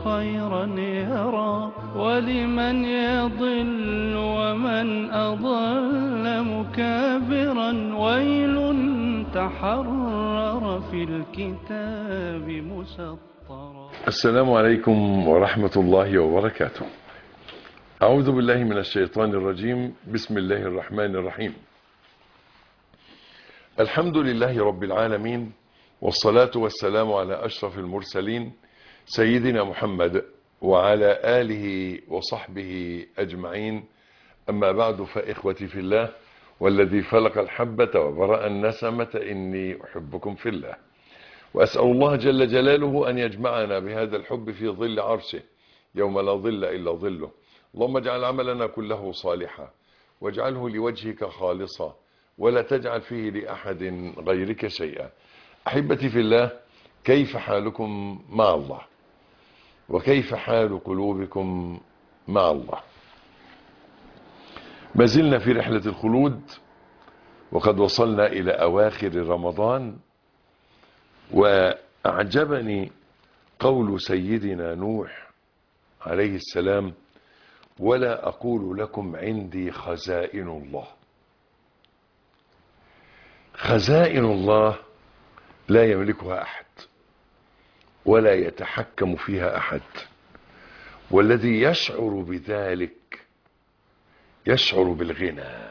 خيرا يرى ولمن يضل ومن أضل مكابرا ويل تحرر في الكتاب مسطرا السلام عليكم ورحمة الله وبركاته أعوذ بالله من الشيطان الرجيم بسم الله الرحمن الرحيم الحمد لله رب العالمين والصلاة والسلام على أشرف المرسلين سيدنا محمد وعلى آله وصحبه أجمعين أما بعد فإخوتي في الله والذي فلق الحبة وبرأ النسمة إني أحبكم في الله وأسأل الله جل جلاله أن يجمعنا بهذا الحب في ظل عرشه يوم لا ظل إلا ظله اللهم اجعل عملنا كله صالحا واجعله لوجهك خالصا ولا تجعل فيه لأحد غيرك شيئا أحبتي في الله كيف حالكم مع الله وكيف حال قلوبكم مع الله ما زلنا في رحلة الخلود وقد وصلنا إلى أواخر رمضان وأعجبني قول سيدنا نوح عليه السلام ولا أقول لكم عندي خزائن الله خزائن الله لا يملكها أحد ولا يتحكم فيها أحد والذي يشعر بذلك يشعر بالغنى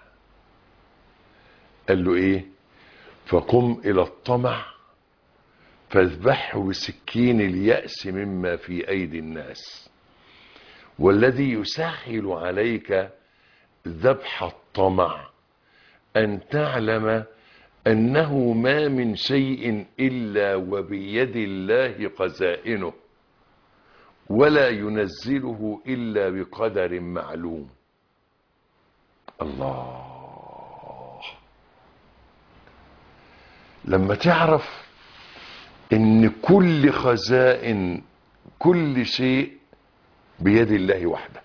قال له ايه فقم الى الطمع فاذبحه بسكين اليأس مما في ايدي الناس والذي يسهل عليك ذبح الطمع ان تعلم انه ما من شيء الا وبيد الله خزائنه ولا ينزله الا بقدر معلوم الله لما تعرف ان كل خزائن كل شيء بيد الله وحده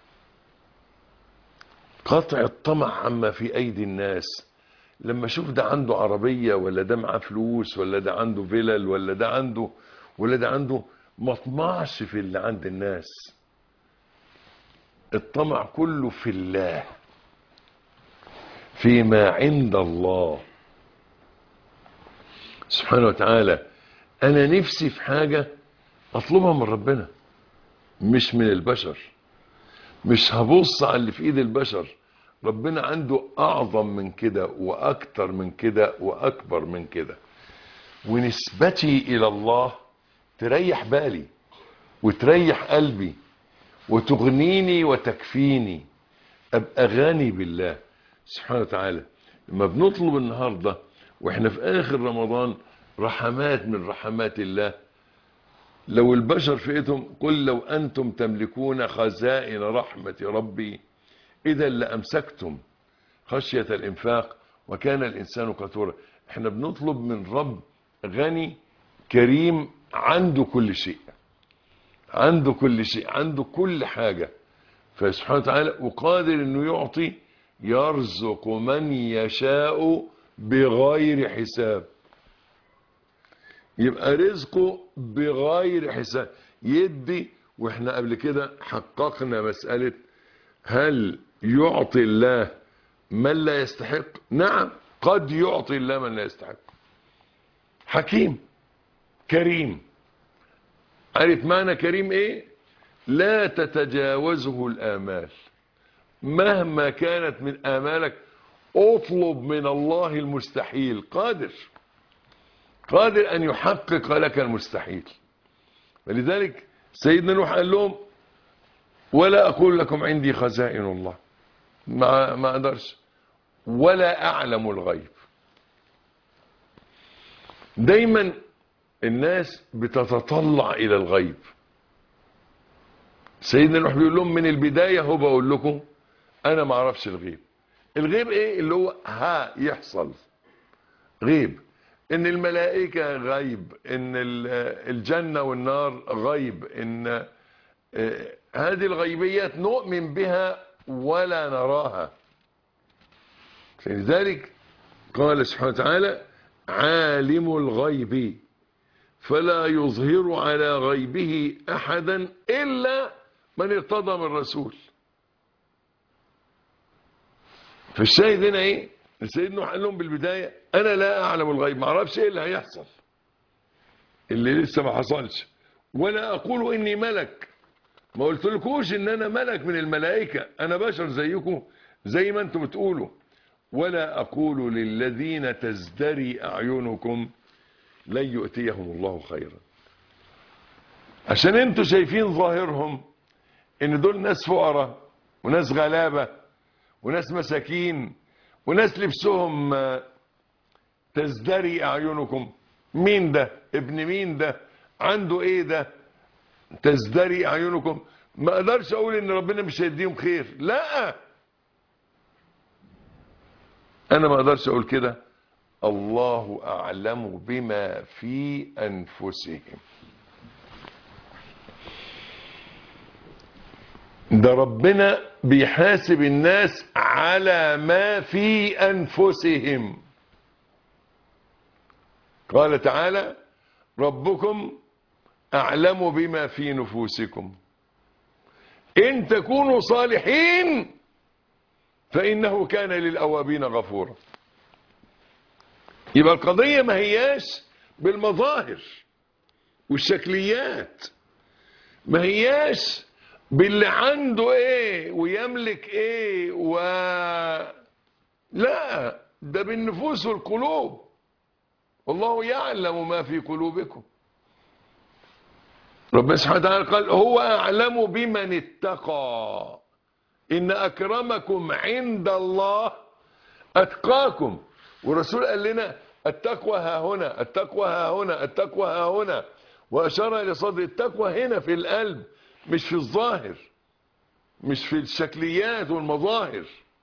قطع الطمع عما في ايدي الناس لما اشوف ده عنده عربية ولا ده معاه فلوس ولا ده عنده فيلل ولا ده عنده ولا ده عنده ما اطمعش في اللي عند الناس الطمع كله في الله فيما عند الله سبحانه وتعالى انا نفسي في حاجة اطلبها من ربنا مش من البشر مش هبص على اللي في ايد البشر ربنا عنده اعظم من كده واكتر من كده واكبر من كده ونسبتي الى الله تريح بالي وتريح قلبي وتغنيني وتكفيني ابقى غني بالله سبحانه وتعالى لما بنطلب النهاردة واحنا في اخر رمضان رحمات من رحمات الله لو البشر في ايدهم قل لو انتم تملكون خزائن رحمة ربي اذا لامسكتم خشية الانفاق وكان الانسان قتورا احنا بنطلب من رب غني كريم عنده كل شيء عنده كل شيء عنده كل حاجة فسبحانه وتعالى وقادر انه يعطي يرزق من يشاء بغير حساب يبقى رزقه بغير حساب يدي واحنا قبل كده حققنا مسألة هل يعطي الله من لا يستحق نعم قد يعطي الله من لا يستحق حكيم كريم عرف معنى كريم ايه لا تتجاوزه الآمال مهما كانت من آمالك اطلب من الله المستحيل قادر قادر أن يحقق لك المستحيل ولذلك سيدنا نوح قال لهم ولا أقول لكم عندي خزائن الله ما, ما أقدرش ولا أعلم الغيب دايما الناس بتتطلع إلى الغيب سيدنا نوح بيقول لهم من البداية هو بقول لكم انا ما اعرفش الغيب الغيب ايه اللي هو ها يحصل غيب ان الملائكة غيب ان الجنة والنار غيب ان هذه الغيبيات نؤمن بها ولا نراها لذلك قال سبحانه وتعالى عالم الغيب فلا يظهر على غيبه أحدا إلا من ارتضى من الرسول فالشاهد هنا ايه سيدنا نوح قال لهم بالبداية انا لا اعلم الغيب ما اعرفش ايه اللي هيحصل اللي لسه ما حصلش ولا اقول اني ملك ما قلت لكوش ان انا ملك من الملائكة انا بشر زيكم زي ما انتم بتقولوا ولا اقول للذين تزدري اعينكم لن يؤتيهم الله خيرا عشان انتوا شايفين ظاهرهم ان دول ناس فقراء وناس غلابة وناس مساكين وناس لبسهم آه، تزدري اعينكم مين ده ابن مين ده عنده ايه ده تزدري اعينكم ما اقدرش اقول ان ربنا مش هيديهم خير لا انا ما اقدرش اقول كده الله اعلم بما في انفسهم ده ربنا بيحاسب الناس على ما في انفسهم قال تعالى ربكم اعلم بما في نفوسكم ان تكونوا صالحين فانه كان للاوابين غفورا يبقى القضيه ما هياش بالمظاهر والشكليات ما هياش باللي عنده ايه ويملك ايه و لا ده بالنفوس والقلوب والله يعلم ما في قلوبكم ربنا سبحانه وتعالى قال هو اعلم بمن اتقى ان اكرمكم عند الله اتقاكم والرسول قال لنا التقوى ها هنا التقوى ها هنا التقوى ها هنا واشار الى صدر التقوى هنا في القلب مش في الظاهر مش في الشكليات والمظاهر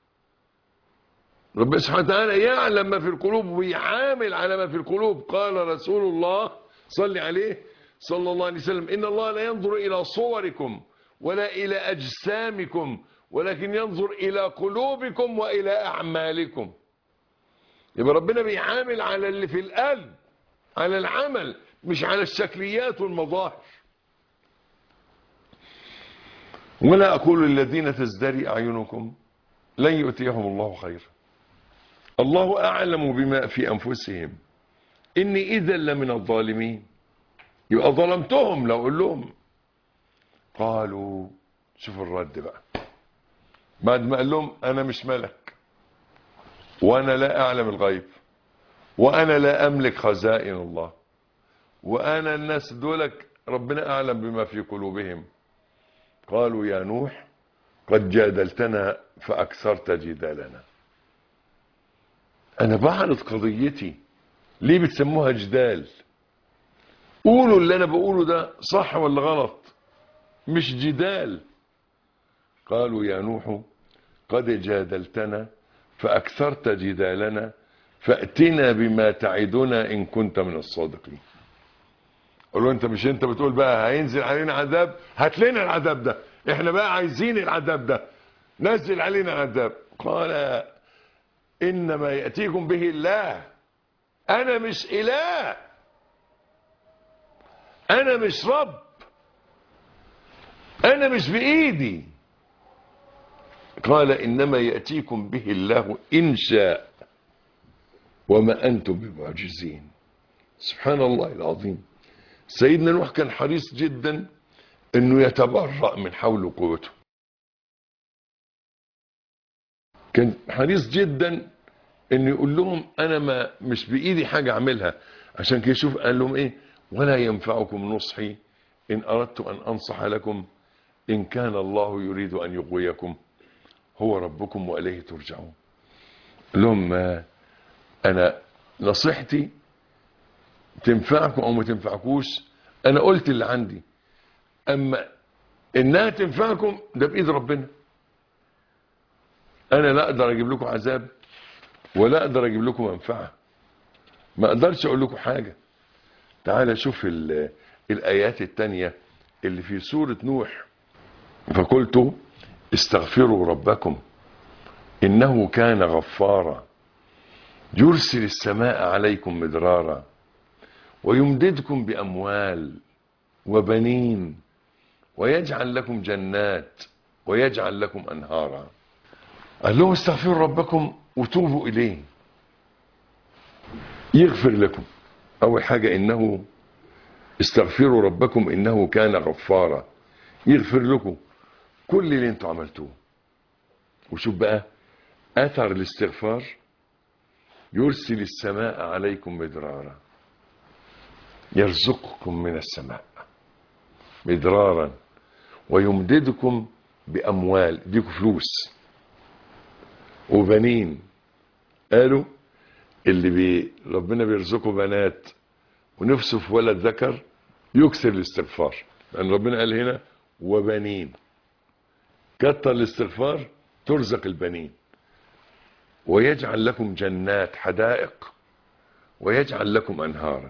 ربنا سبحانه وتعالى يعلم ما في القلوب ويعامل على ما في القلوب قال رسول الله صلي عليه صلى الله عليه وسلم إن الله لا ينظر إلى صوركم ولا إلى أجسامكم ولكن ينظر إلى قلوبكم وإلى أعمالكم يبقى ربنا بيعامل على اللي في القلب على العمل مش على الشكليات والمظاهر ولا أقول للذين تزدري أعينكم لن يؤتيهم الله خيرا الله أعلم بما في أنفسهم إني إذا لمن الظالمين يبقى ظلمتهم لو أقول لهم قالوا شوف الرد بقى بعد ما قال لهم أنا مش ملك وأنا لا أعلم الغيب وأنا لا أملك خزائن الله وأنا الناس دولك ربنا أعلم بما في قلوبهم قالوا يا نوح قد جادلتنا فأكثرت جدالنا أنا بعرض قضيتي ليه بتسموها جدال قولوا اللي أنا بقوله ده صح ولا غلط مش جدال قالوا يا نوح قد جادلتنا فأكثرت جدالنا فأتنا بما تعدنا إن كنت من الصادقين قالوا انت مش انت بتقول بقى هينزل علينا عذاب هات لنا العذاب ده احنا بقى عايزين العذاب ده نزل علينا عذاب قال انما ياتيكم به الله انا مش اله انا مش رب انا مش بايدي قال انما ياتيكم به الله ان شاء وما انتم بمعجزين سبحان الله العظيم سيدنا نوح كان حريص جدا انه يتبرأ من حول وقوته كان حريص جدا انه يقول لهم انا ما مش بايدي حاجه اعملها عشان كده شوف قال لهم ايه ولا ينفعكم نصحي ان اردت ان انصح لكم ان كان الله يريد ان يغويكم هو ربكم واليه ترجعون قال لهم ما انا نصيحتي تنفعكم او ما تنفعكوش انا قلت اللي عندي اما انها تنفعكم ده بايد ربنا انا لا اقدر اجيب لكم عذاب ولا اقدر اجيب لكم منفعه ما اقدرش اقول لكم حاجه تعال شوف ال- الايات التانية اللي في سوره نوح فقلت استغفروا ربكم انه كان غفارا يرسل السماء عليكم مدرارا ويمددكم بأموال وبنين ويجعل لكم جنات ويجعل لكم أنهارا قال لهم استغفروا ربكم وتوبوا إليه يغفر لكم أول حاجة إنه استغفروا ربكم إنه كان غفارا يغفر لكم كل اللي انتوا عملتوه وشوف بقى أثر الاستغفار يرسل السماء عليكم مدرارا يرزقكم من السماء مدرارا ويمددكم بأموال يديكم فلوس وبنين قالوا اللي بي ربنا بيرزقه بنات ونفسه في ولد ذكر يكسر الاستغفار لأن ربنا قال هنا وبنين كتر الاستغفار ترزق البنين ويجعل لكم جنات حدائق ويجعل لكم أنهارا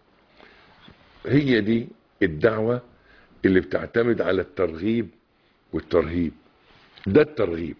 هي دي الدعوة اللي بتعتمد على الترغيب والترهيب ده الترغيب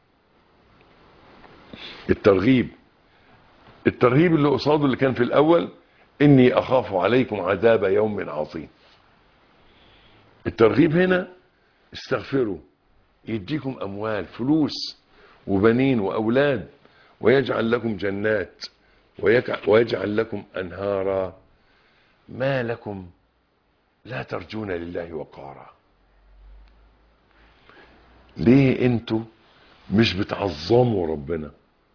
الترغيب الترهيب اللي قصاده اللي كان في الأول إني أخاف عليكم عذاب يوم عظيم الترغيب هنا استغفروا يديكم أموال فلوس وبنين وأولاد ويجعل لكم جنات ويجعل لكم أنهارا ما لكم لا ترجون لله وقارا ليه انتوا مش بتعظموا ربنا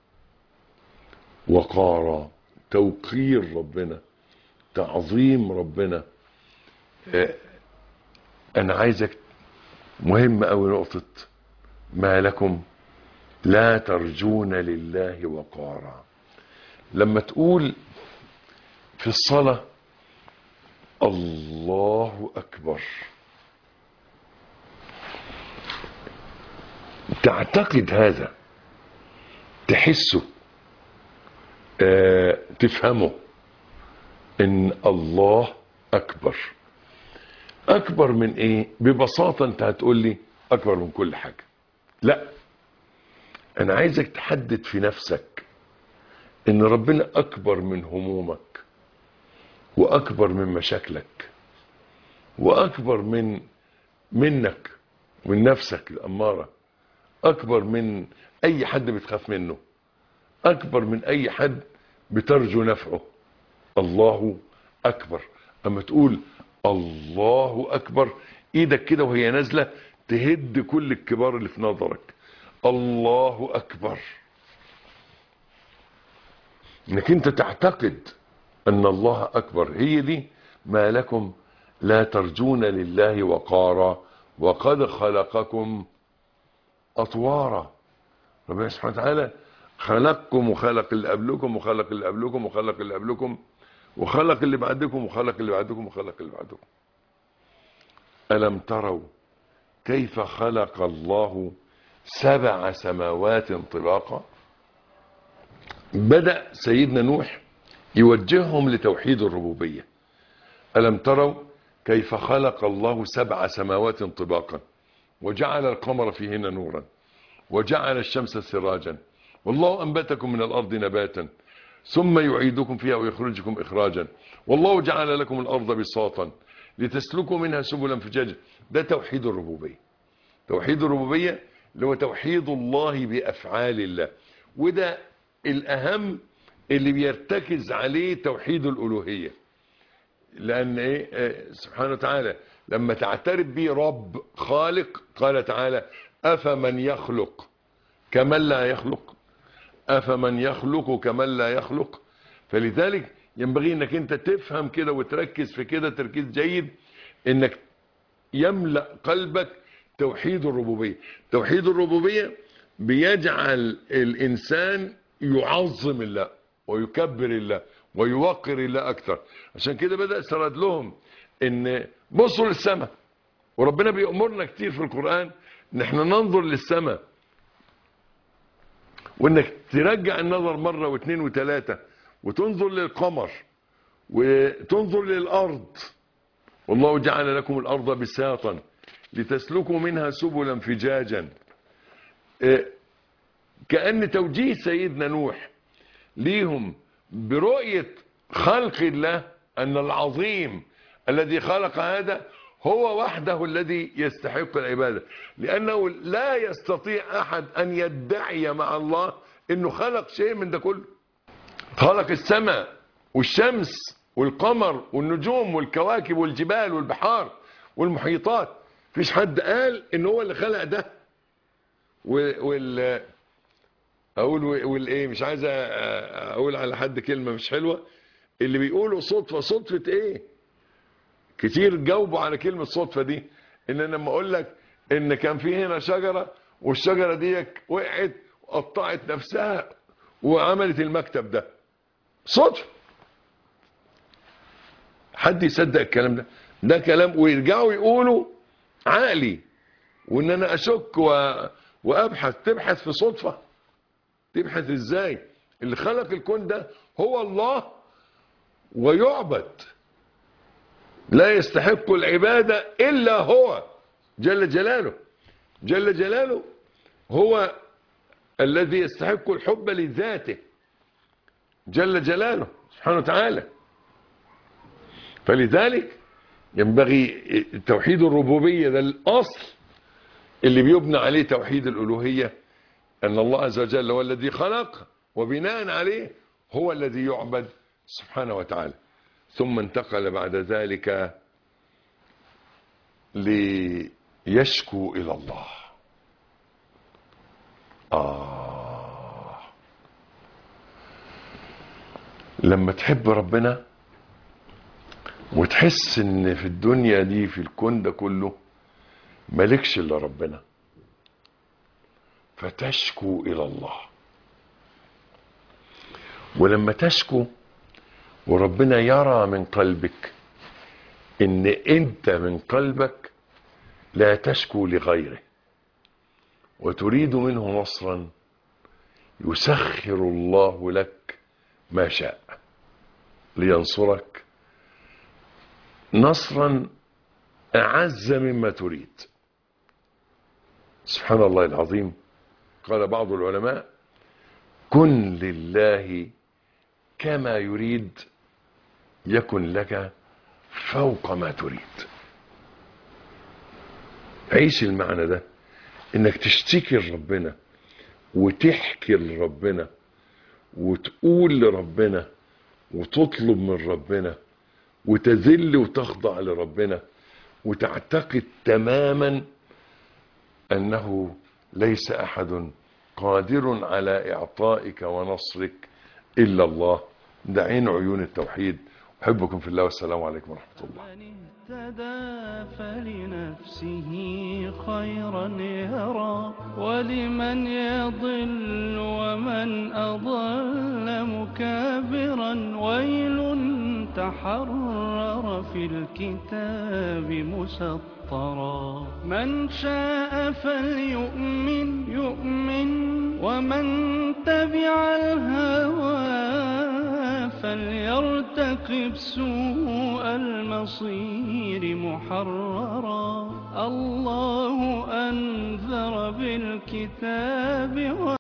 وقارا توقير ربنا تعظيم ربنا اه انا عايزك مهم قوي نقطة ما لكم لا ترجون لله وقارا لما تقول في الصلاة الله أكبر تعتقد هذا تحسه آه تفهمه ان الله اكبر اكبر من ايه ببساطة انت هتقول لي اكبر من كل حاجة لا انا عايزك تحدد في نفسك ان ربنا اكبر من همومك واكبر من مشاكلك واكبر من منك من نفسك الاماره اكبر من اي حد بتخاف منه اكبر من اي حد بترجو نفعه الله اكبر اما تقول الله اكبر ايدك كده وهي نازله تهد كل الكبار اللي في نظرك الله اكبر انك انت تعتقد ان الله اكبر هي دي ما لكم لا ترجون لله وقارا وقد خلقكم اطوارا ربنا سبحانه وتعالى خلقكم وخلق اللي قبلكم وخلق اللي قبلكم وخلق اللي قبلكم وخلق اللي بعدكم وخلق اللي بعدكم وخلق اللي بعدكم ألم تروا كيف خلق الله سبع سماوات طباقا بدأ سيدنا نوح يوجههم لتوحيد الربوبية ألم تروا كيف خلق الله سبع سماوات طباقا وجعل القمر فيهن نورا وجعل الشمس سراجا والله أنبتكم من الأرض نباتا ثم يعيدكم فيها ويخرجكم إخراجا والله جعل لكم الأرض بساطا لتسلكوا منها سبلا فجاجا ده توحيد الربوبية توحيد الربوبية اللي هو توحيد الله بأفعال الله وده الأهم اللي بيرتكز عليه توحيد الألوهية لأن إيه سبحانه وتعالى لما تعترف به رب خالق قال تعالى أفمن يخلق كمن لا يخلق أفمن يخلق كمن لا يخلق فلذلك ينبغي انك انت تفهم كده وتركز في كده تركيز جيد انك يملأ قلبك توحيد الربوبية توحيد الربوبية بيجعل الانسان يعظم الله ويكبر الله ويوقر الله اكثر عشان كده بدأ سرد لهم ان بصوا للسماء وربنا بيأمرنا كتير في القرآن ان احنا ننظر للسماء وانك ترجع النظر مرة واثنين وثلاثة وتنظر للقمر وتنظر للأرض والله جعل لكم الأرض بساطا لتسلكوا منها سبلا فجاجا كأن توجيه سيدنا نوح ليهم برؤية خلق الله أن العظيم الذي خلق هذا هو وحده الذي يستحق العبادة لأنه لا يستطيع أحد أن يدعي مع الله أنه خلق شيء من ده كله خلق السماء والشمس والقمر والنجوم والكواكب والجبال والبحار والمحيطات فيش حد قال ان هو اللي خلق ده وال اقول والايه مش عايز اقول على حد كلمه مش حلوه اللي بيقولوا صدفه صدفه ايه كتير جاوبوا على كلمه صدفه دي ان انا لما اقول لك ان كان في هنا شجره والشجره دي وقعت وقطعت نفسها وعملت المكتب ده صدفه حد يصدق الكلام ده ده كلام ويرجعوا يقولوا عقلي وان انا اشك و... وابحث تبحث في صدفة تبحث ازاي اللي خلق الكون ده هو الله ويعبد لا يستحق العبادة الا هو جل جلاله جل جلاله هو الذي يستحق الحب لذاته جل جلاله سبحانه وتعالى فلذلك ينبغي توحيد الربوبية ده الأصل اللي بيبنى عليه توحيد الألوهية أن الله عز وجل هو الذي خلق وبناء عليه هو الذي يعبد سبحانه وتعالى ثم انتقل بعد ذلك ليشكو إلى الله آه لما تحب ربنا وتحس ان في الدنيا دي في الكون ده كله مالكش الا ربنا فتشكو الى الله ولما تشكو وربنا يرى من قلبك ان انت من قلبك لا تشكو لغيره وتريد منه نصرا يسخر الله لك ما شاء لينصرك نصرا أعز مما تريد سبحان الله العظيم قال بعض العلماء كن لله كما يريد يكن لك فوق ما تريد عيش المعنى ده انك تشتكي لربنا وتحكي لربنا وتقول لربنا وتطلب من ربنا وتذل وتخضع لربنا وتعتقد تماما انه ليس احد قادر على اعطائك ونصرك الا الله ده عين عيون التوحيد احبكم في الله والسلام عليكم ورحمه الله من اهتدى فلنفسه خيرا يرى ولمن يضل ومن أضل مكابرا ويل تحرر في الكتاب مسطرا من شاء فليؤمن يؤمن ومن تبع الهوى فليرتقب سوء المصير محررا الله أنذر بالكتاب